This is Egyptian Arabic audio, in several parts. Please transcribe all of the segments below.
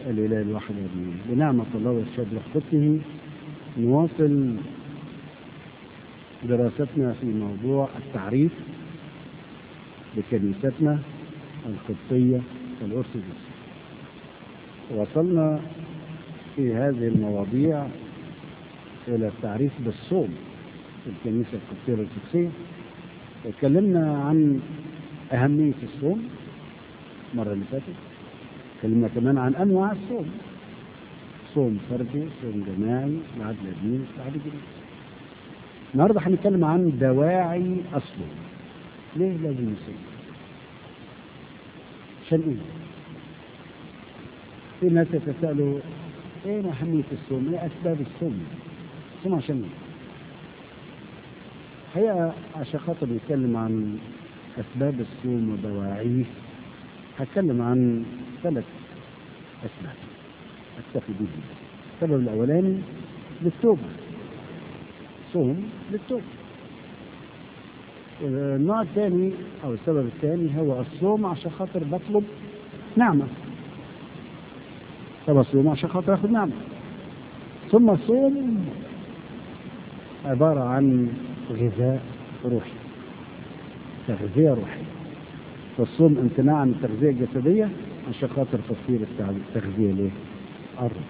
الإله الواحد آمين بنعمة الله والشهد وحدته نواصل دراستنا في موضوع التعريف بكنيستنا القبطية الأرثوذكسية وصلنا في هذه المواضيع إلى التعريف بالصوم في الكنيسة القبطية الأرثوذكسية اتكلمنا عن أهمية الصوم المرة اللي فاتت اتكلمنا كمان عن أنواع الصوم صوم فردي صوم جماعي العدل الدين العدل الجنسي النهارده هنتكلم عن دواعي الصوم ليه لازم نصوم؟ عشان ايه؟ في ناس يتساءلوا ايه أهمية الصوم؟ ايه أسباب الصوم؟ الصوم عشان ايه؟ الحقيقة عشان خاطر نتكلم عن أسباب الصوم ودواعيه هتكلم عن ثلاث أسباب أكتفي به السبب الأولاني للتوبة صوم للتوبة النوع الثاني أو السبب الثاني هو الصوم عشان خاطر بطلب نعمة طب الصوم عشان خاطر آخذ نعمة ثم الصوم عبارة عن غذاء روحي تغذية روحية فالصوم امتناع عن التغذية الجسدية عشان خاطر تفسير التغذية ليه؟ الروح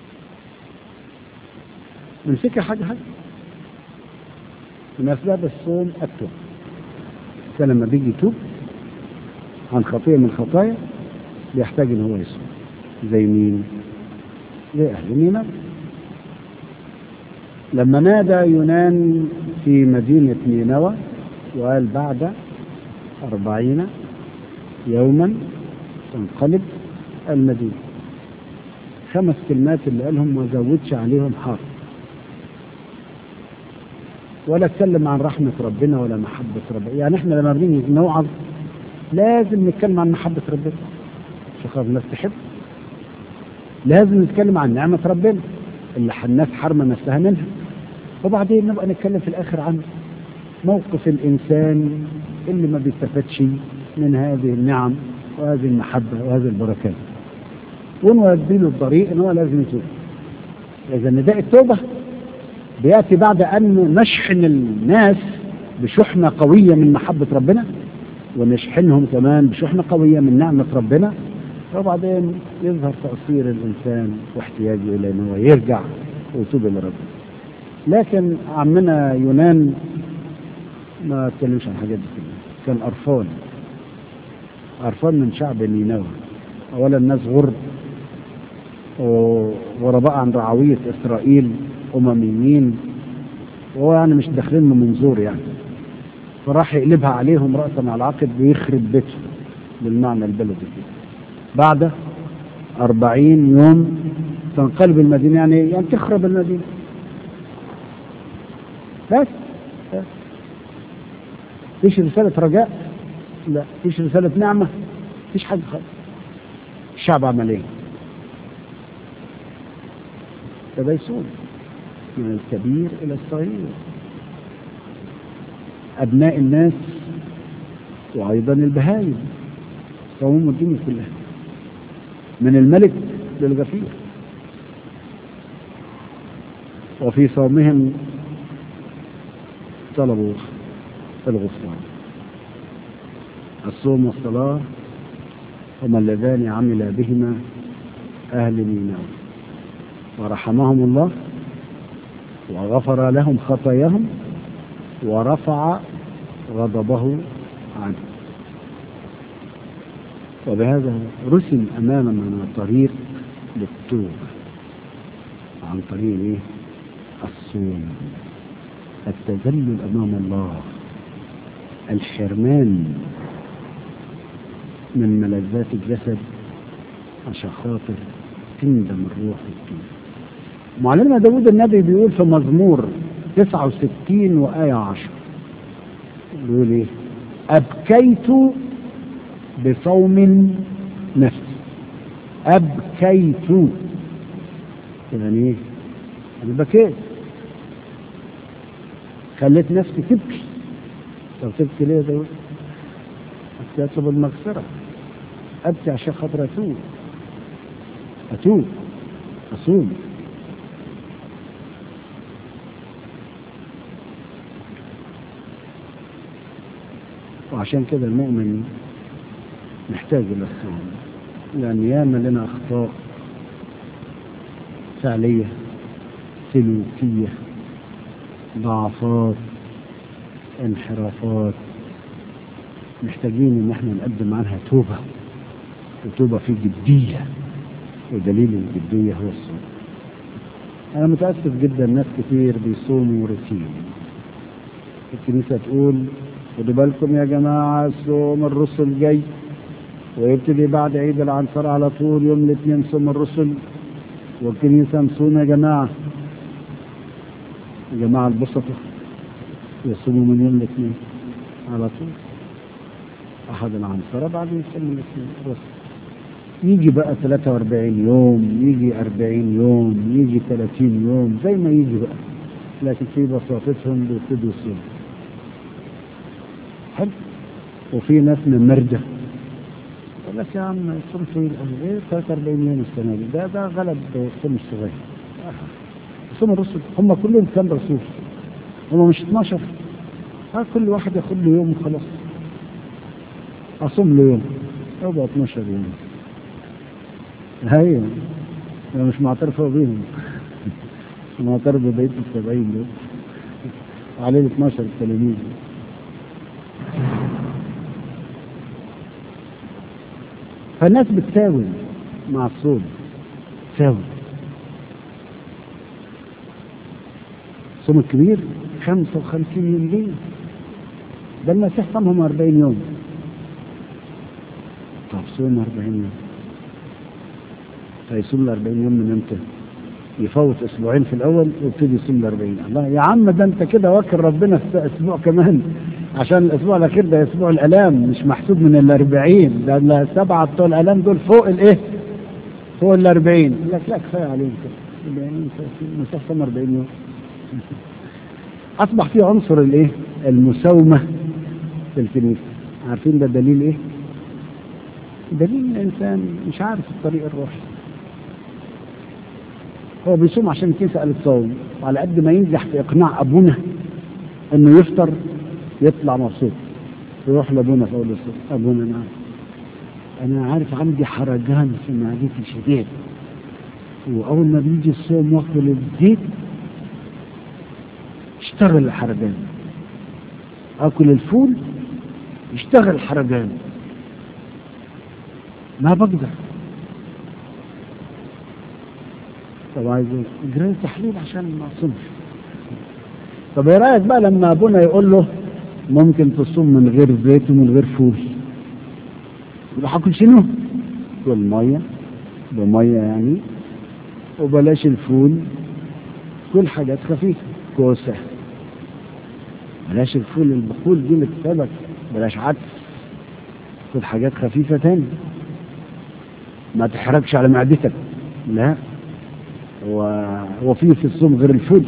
نمسكها حاجة حاجة من أسباب الصوم التوبة كان لما بيجي يتوب عن خطية من الخطايا بيحتاج إن هو يصوم زي مين؟ زي أهل نينوى لما نادى يونان في مدينة نينوى وقال بعد أربعين يوما تنقلب المدينة خمس كلمات اللي قالهم ما زودش عليهم حرف ولا اتكلم عن رحمة ربنا ولا محبة ربنا يعني احنا لما بنيجي نوعظ لازم نتكلم عن محبة ربنا عشان خاطر الناس تحب لازم نتكلم عن نعمة ربنا اللي الناس حرمة نفسها منها وبعدين نبقى نتكلم في الآخر عن موقف الإنسان اللي ما بيستفادش من هذه النعم وهذه المحبة وهذه البركات ونودي له الطريق ان هو لازم يتوب اذا نداء التوبة بيأتي بعد أن نشحن الناس بشحنة قوية من محبة ربنا ونشحنهم كمان بشحنة قوية من نعمة ربنا وبعدين يظهر تقصير الإنسان واحتياجه إلى أن هو يرجع ويتوب إلى ربنا لكن عمنا يونان ما اتكلمش عن الحاجات دي كلها كان قرفان قرفان من شعب نينوى أولا الناس غرب وغرباء عن رعوية إسرائيل أمميين وهو يعني مش داخلين من منظور يعني فراح يقلبها عليهم رأسا على العقد ويخرب بيتهم بالمعنى البلدي كده بعد أربعين يوم تنقلب المدينة يعني يعني تخرب المدينة بس بس فيش رسالة رجاء لا فيش رسالة نعمة فيش حاجة خالص الشعب عمل ايه؟ ابتدى يصوم من الكبير إلى الصغير أبناء الناس وأيضا البهايم صوموا الدنيا كلها من الملك للغفير وفي صومهم طلبوا الغفران الصوم والصلاة هما اللذان عمل بهما أهل نينوى ورحمهم الله وغفر لهم خطاياهم ورفع غضبه عنه وبهذا رسم أمامنا طريق للتوبة عن طريق إيه؟ الصوم التذلل أمام الله الحرمان من ملذات الجسد عشان خاطر تندم الروح والتوبة معلمنا داود النبي بيقول في مزمور 69 وآية 10 بيقول ايه أبكيت بصوم نفسي أبكيت يعني ايه أنا بكيت خليت نفسي تبكي طب تبكي ليه يا داود؟ أبكي أطلب المغفرة أبكي عشان خاطر أتوب أتوب أصوم وعشان كده المؤمن محتاج إلى الصوم لأن ياما لنا أخطاء فعلية سلوكية ضعفات انحرافات محتاجين ان احنا نقدم عنها توبة وتوبة في جدية ودليل الجدية هو الصوم انا متأسف جدا ناس كتير بيصوموا روتين الكنيسة تقول خدوا بالكم يا جماعة صوم الرسل جاي ويبتدي بعد عيد العنصر على طول يوم الاثنين صوم الرسل والكنيسة نصوم يا جماعة يا جماعة البسطة يصوموا من يوم الاثنين على طول أحد العنصرة بعدين يصوم الاثنين بس يجي بقى 43 يوم يجي 40 يوم يجي 30 يوم زي ما يجي بقى لكن في بساطتهم بيبتدوا يصوموا حلو وفي ناس من مرجة يقول لك يا عم صوم طويل قوي ايه 43 يوم السنة دي ده ده غلب الصوم الصغير صوم الرسل هم كلهم كام رسول هم مش 12 ها كل واحد ياخد له يوم وخلاص اصوم له يوم يبقى 12 يوم هي انا مش معترف هو بيهم مش معترف ببقيه السبعين دول عليه ال 12 التلاميذ فالناس بتساوم مع الصوم تساوم الصوم الكبير 55 يوم ليه ده المسيح صامهم 40 يوم طب صوم 40 يوم فيصوم ال 40 يوم من امتى؟ يفوت اسبوعين في الاول ويبتدي يصوم ال 40 الله يا عم ده انت كده واكل ربنا اسبوع كمان عشان الاسبوع الاخير ده اسبوع الالام مش محسوب من ال 40 ده السبعه بتوع الالام دول فوق الايه؟ فوق ال 40 يقول لك لا كفايه عليهم كده 40 المسيح صام 40 يوم اصبح في عنصر الايه؟ المساومه في الكنيسه عارفين ده دليل ايه؟ دليل الانسان مش عارف الطريق الروحي هو بيصوم عشان الكنيسه قالت صوم وعلى قد ما ينجح في اقناع ابونا انه يفطر يطلع مبسوط يروح لابونا في اول الصوم ابونا نعم انا عارف عندي حرجان في معدتي شديد واول ما بيجي الصوم واكل الزيت اشتغل الحرجان اكل الفول يشتغل الحرجان ما بقدر طب عايز اجري تحليل عشان ما اصومش طب ايه رايك بقى لما ابونا يقول له ممكن تصوم من غير زيت ومن غير فول يبقى هاكل شنو؟ كل ميه بميه يعني وبلاش الفول كل حاجات خفيفه كوسه بلاش الفول البخول دي للسمك بلاش عدس كل حاجات خفيفه تاني ما تحرقش على معدتك لا هو هو في في الصوم غير الفول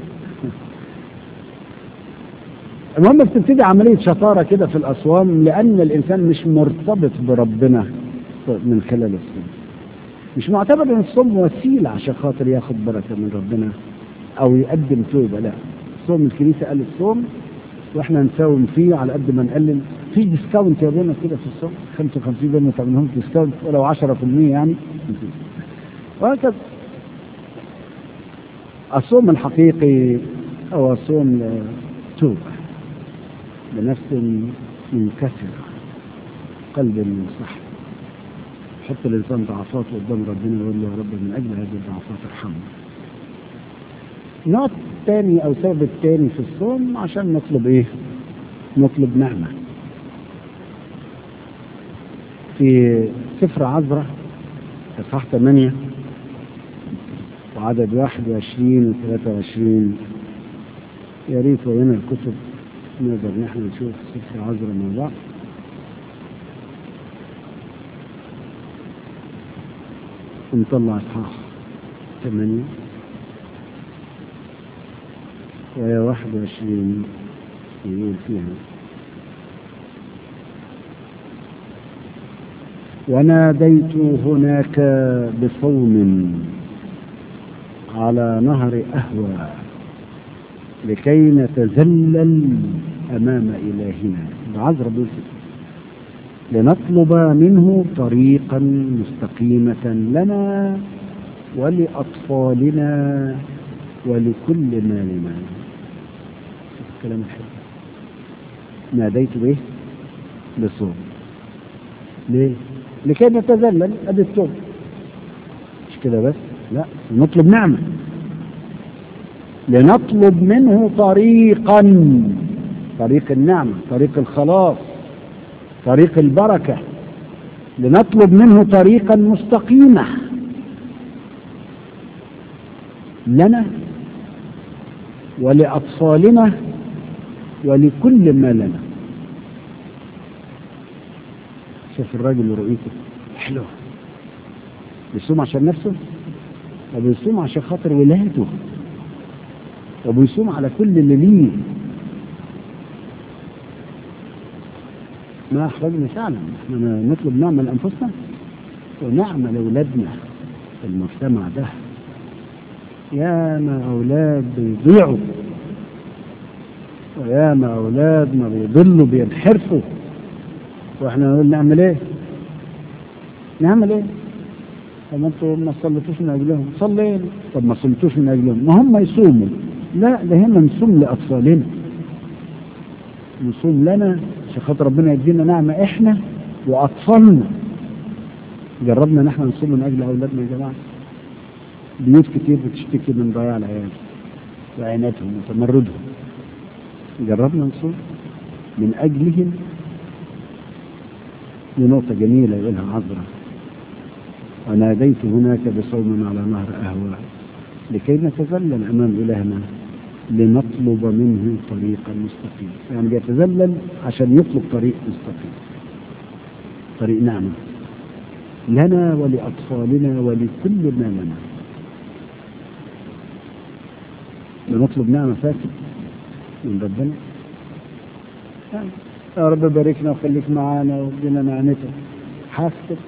المهم بتبتدي عملية شطارة كده في الأصوام لأن الإنسان مش مرتبط بربنا من خلال الصوم مش معتبر أن الصوم وسيلة عشان خاطر ياخد بركة من ربنا أو يقدم توبة لا الصوم الكنيسة قال الصوم واحنا نساوم فيه على قد ما نقلل في ديسكاونت يا بينا كده في الصوم 55 ما تعملهمش ديسكاونت ولو 10% يعني وهكذا الصوم الحقيقي هو صوم توبة بنفس منكسرة قلب منصح حط الإنسان ضعفات قدام ربنا ويقول له يا رب من أجل هذه الضعفات ارحمنا النوع الثاني أو السبب الثاني في الصوم عشان نطلب إيه؟ نطلب نعمة في سفر عذرة إصحاح 8 وعدد 21 و 23 يا ريت وهنا الكتب نقدر نحن نشوف سفر عذرة مع بعض ونطلع إصحاح 8 وهي 21 يقول فيها وناديت هناك بصوم على نهر أهوى لكي نتذلل أمام إلهنا العذر بيقول لنطلب منه طريقا مستقيمة لنا ولأطفالنا ولكل مالنا الكلام الحلو ناديت به بالصوم ليه؟ لكي نتذلل ادي التوب مش كده بس لا نطلب نعمة لنطلب منه طريقا طريق النعمة طريق الخلاص طريق البركة لنطلب منه طريقا مستقيمة لنا ولأطفالنا ولكل ما لنا شوف الراجل ورؤيته حلوة بيصوم عشان نفسه وبيصوم عشان خاطر ولاده وبيصوم على كل اللي ليه ما أحرجنا فعلا احنا نطلب نعمة لأنفسنا ونعمة لأولادنا في المجتمع ده ياما أولاد بيضيعوا وياما أولاد ما بيضلوا بينحرفوا واحنا نقول نعمل ايه نعمل ايه طب انتوا ما صليتوش من اجلهم صلينا طب ما صليتوش من اجلهم ما هم يصوموا لا ده هنا نصوم لاطفالنا نصوم لنا عشان خاطر ربنا يدينا نعمه احنا واطفالنا جربنا ان احنا نصوم من اجل اولادنا يا جماعه بيوت كتير بتشتكي من ضياع العيال وعنادهم وتمردهم جربنا نصوم من اجلهم دي نقطة جميلة يقولها عذرا وناديت هناك بصوم على نهر أهوى لكي نتذلل أمام إلهنا لنطلب منه طريقا مستقيما يعني بيتذلل عشان يطلب طريق مستقيم طريق نعمة لنا ولأطفالنا ولكل ما لنا بنطلب نعمة فاتت من ربنا يعني يا رب باركنا وخليك معانا وادينا نعمتك حاسب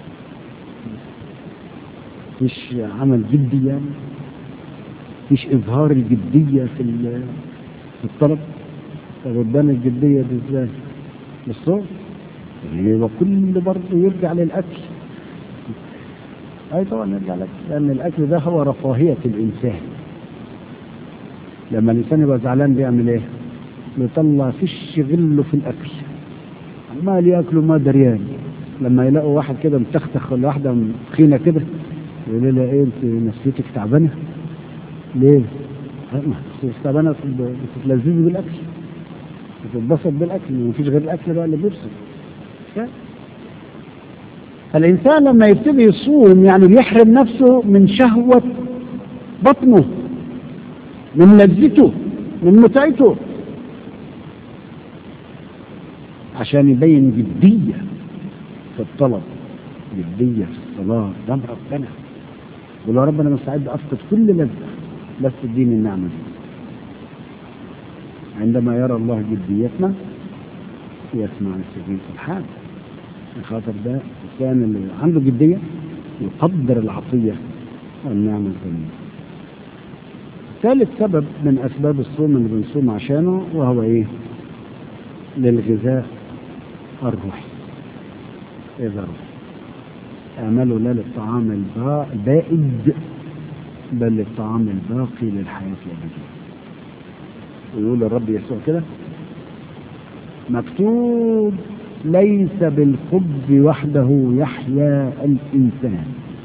مفيش عمل جدي يعني مفيش اظهار الجديه في في الطلب طب ادانا الجديه دي ازاي؟ بالصوم يبقى كل برضه يرجع للاكل اي طبعا يرجع للاكل لان الاكل ده هو رفاهيه الانسان لما الانسان يبقى زعلان بيعمل ايه؟ يطلع فيش غله في الاكل عمال ياكلوا ما دريان لما يلاقوا واحد كده متختخ ولا واحده تخينه كده يقولوا لها ايه انت نفسيتك تعبانه؟ ليه؟ مش تعبانه بتتلذذي بالاكل بتتبسط بالاكل مفيش غير الاكل بقى اللي بيبسط الانسان لما يبتدي يصوم يعني بيحرم نفسه من شهوه بطنه من لذته من متعته عشان يبين جدية في الطلب جدية في الصلاة قدام ربنا يقول يا رب أنا مستعد أفقد كل لذة بس اديني النعمة دي عندما يرى الله جديتنا يسمع السجين سبحانه خاطر ده الإنسان اللي عنده جدية يقدر العطية والنعمة الكريمة ثالث سبب من أسباب الصوم اللي بنصوم عشانه وهو إيه؟ للغذاء الروحي إذا روحي اعملوا لا للطعام البائد بل للطعام الباقي للحياة الأبدية ويقول الرب يسوع كده مكتوب ليس بالخبز وحده يحيا الإنسان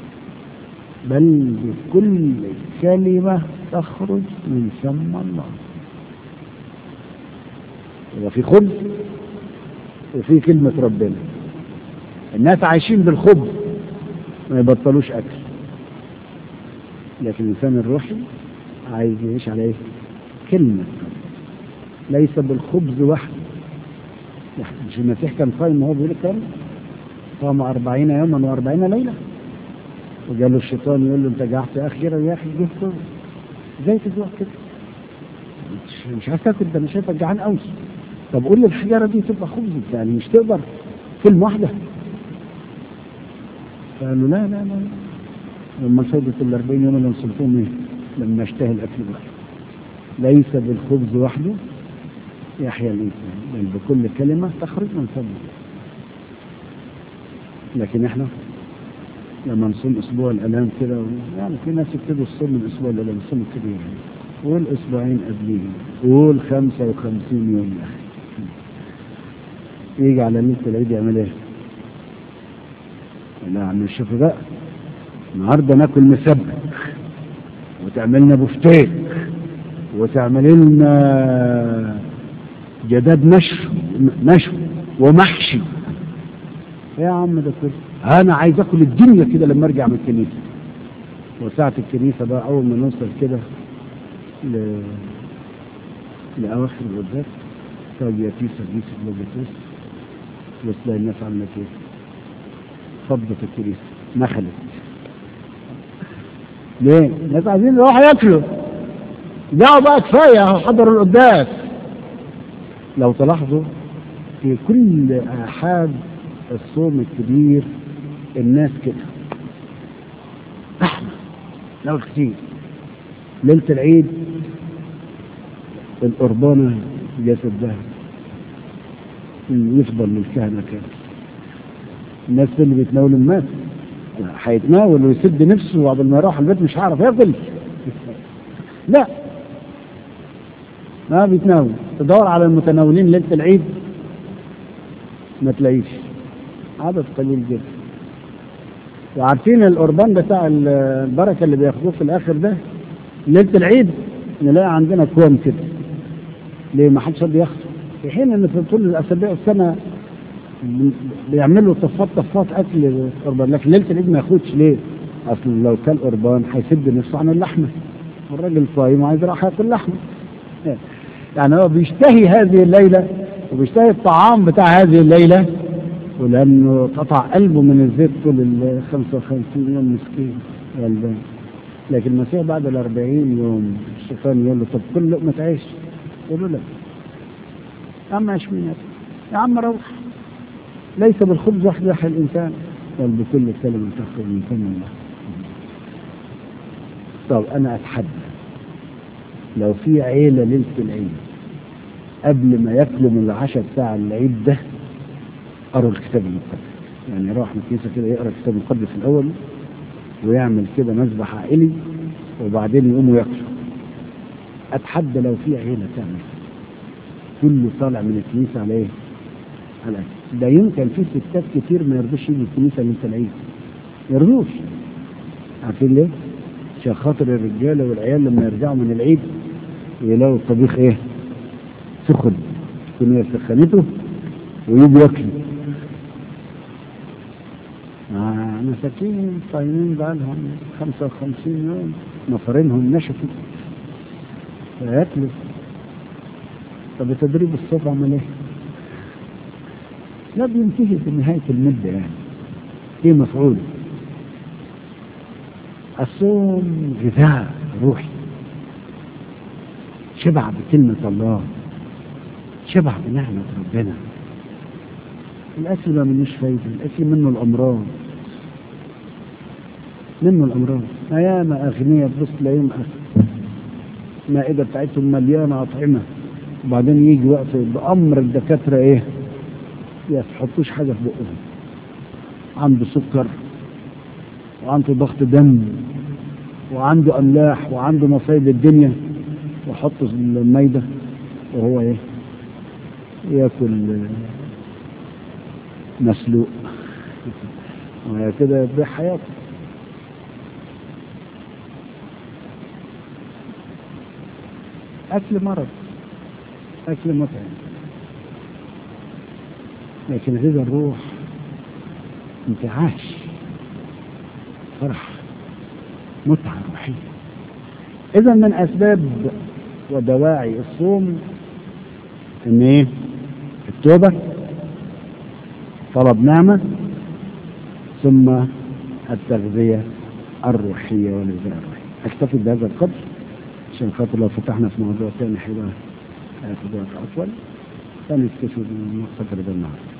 بل بكل كلمة تخرج من فم الله يبقى في خبز وفي كلمة ربنا الناس عايشين بالخبز ما يبطلوش أكل لكن الإنسان الروحي عايز يعيش على إيه؟ كلمة ليس بالخبز وحده مش المسيح كان صايم وهو بيقول الكلام صام أربعين يوما وأربعين ليلة وجاله الشيطان يقول له أنت جعت أخيرا يا أخي جه ازاي تجوع كده؟ مش, مش عايز تاكل ده انا شايفك جعان قوي طب قول لي الحجاره دي تبقى خبز يعني مش تقدر كلمه واحده قالوا لا لا لا لما فاتت ال 40 يوم اللي نصرفوهم ايه؟ لما اشتهي الاكل وحده ليس بالخبز وحده يحيى الانسان بل بكل كلمه تخرج من فمه لكن احنا لما نصوم اسبوع الالام كده و- يعني في ناس يبتدوا الصوم من اسبوع الالام الصوم الكبير يعني قول اسبوعين قبليه قول 55 يوم يا اخي يجي على ليله العيد يعمل ايه؟ لا يا عم شوف بقى النهارده ناكل مسبك وتعمل لنا بفتيك وتعمل لنا جداد نشف نشف ومحشي إيه يا عم ده كله انا عايز اكل الدنيا كده لما ارجع من الكنيسه وساعة الكنيسة بقى أول ما نوصل كده ل... لأواخر الغدات طيب يا تيسا تيسا بلوجيتوس بس تلاقي الناس عملت إيه؟ فضت الكنيسة نخلت ليه؟ الناس عايزين يروحوا ياكلوا جاوا بقى كفاية أهو حضروا القداس لو تلاحظوا في كل آحاد الصوم الكبير الناس كده زحمة لو كتير ليلة العيد القربانة جسد ذهب يفضل للكهنة كده الناس اللي بيتناولوا المات هيتناول ويسد نفسه وقبل ما يروح البيت مش هيعرف ياكل لا ما بيتناول تدور على المتناولين ليلة العيد ما تلاقيش عدد قليل جدا وعارفين القربان بتاع البركة اللي بياخدوه في الآخر ده ليلة العيد نلاقي عندنا كوم كده ليه ما حدش راضي ياخده في حين ان في طول الاسابيع السنه بيعملوا طفات طفات اكل قربان لكن ليله العيد ما ياخدش ليه؟ اصل لو كان قربان هيسد نفسه عن اللحمه والراجل صايم وعايز يروح ياكل لحمه يعني هو بيشتهي هذه الليله وبيشتهي الطعام بتاع هذه الليله ولانه قطع قلبه من الزيت طول ال 55 يوم مسكين غلبان لكن المسيح بعد ال 40 يوم الشيطان يقول له طب كل لقمه عيش يقول له لا يا عم عيش مين يا عم روح ليس بالخبز وحده يحيى الانسان بل بكل كلمه تخرج من فم الله طب انا اتحدى لو في عيله ليله العيد قبل ما ياكلوا من العشاء بتاع العيد ده قروا الكتاب المقدس يعني يروح من الكنيسه كده يقرا الكتاب المقدس الاول ويعمل كده مسبح عائلي وبعدين يقوموا ياكلوا اتحدى لو في عيله تعمل كله طالع من الكنيسه على ايه؟ على أكل. ده يمكن في ستات كتير ما يرضوش يجوا الكنيسه ليله العيد ما يرضوش عارفين ليه؟ عشان خاطر الرجاله والعيال لما يرجعوا من العيد يلاقوا الطبيخ ايه؟ سخن تكون هي سخنته ويجوا ياكلوا آه مساكين صايمين بقالهم 55 يوم مصارينهم نشفوا فياكلوا طب تدريب الصوت عمل ايه؟ لا بينتهي في نهاية المدة يعني ايه مفعول الصوم غذاء روحي شبع بكلمة الله شبع بنعمة ربنا الأكل ما منوش فايدة الأكل منه الأمراض منه الأمراض أياما أغنياء تبص تلاقيهم المائدة بتاعتهم مليانة أطعمة وبعدين يجي وقت بأمر الدكاترة إيه يا تحطوش حاجة في بقهم عنده سكر وعنده ضغط دم وعنده أملاح وعنده مصايب الدنيا وحطه في الميدة وهو إيه ياكل مسلوق وكده يضيع حياته أكل مرض أكل متعب لكن غذاء الروح انتعاش فرح متعة روحية إذا من أسباب ودواعي الصوم إن إيه؟ التوبة طلب نعمة ثم التغذية الروحية والغذاء الروحي أكتفي بهذا القدر عشان خاطر لو فتحنا في موضوع ثاني هيبقى هياخد وقت أطول فنكتفي بالمقدر ده النهارده